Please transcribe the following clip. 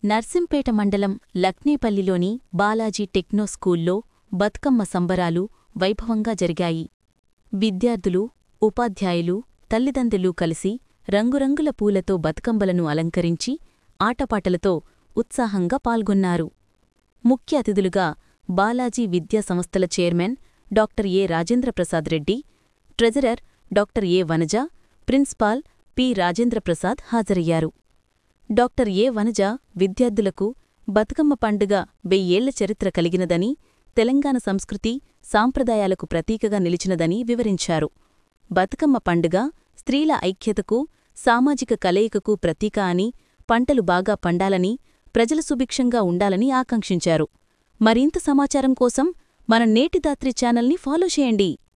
నర్సింపేట మండలం లక్నేపల్లిలోని బాలాజీ టెక్నో స్కూల్లో బతుకమ్మ సంబరాలు వైభవంగా జరిగాయి విద్యార్థులు ఉపాధ్యాయులు తల్లిదండ్రులు కలిసి రంగురంగుల పూలతో బతుకమ్మలను అలంకరించి ఆటపాటలతో ఉత్సాహంగా పాల్గొన్నారు ముఖ్య అతిథులుగా బాలాజీ విద్యా సంస్థల chairman doctor A Rajendraprasad Reddy treasurer doctor A Vanaja principal P Rajendraprasad హాజరయ్యారు డాక్టర్ ఏ వనజ విద్యార్థులకు బతుకమ్మ పండుగ వెయ్యేళ్ల చరిత్ర కలిగినదని తెలంగాణ సంస్కృతి సాంప్రదాయాలకు ప్రతీకగా నిలిచినదని వివరించారు బతుకమ్మ పండుగ స్త్రీల ఐక్యతకు సామాజిక కలయికకు ప్రతీక అని పంటలు బాగా పండాలని ప్రజల సుభిక్షంగా ఉండాలని ఆకాంక్షించారు మరింత సమాచారం కోసం మన నేటిదాత్రి ఛానల్ని ఫాలో చేయండి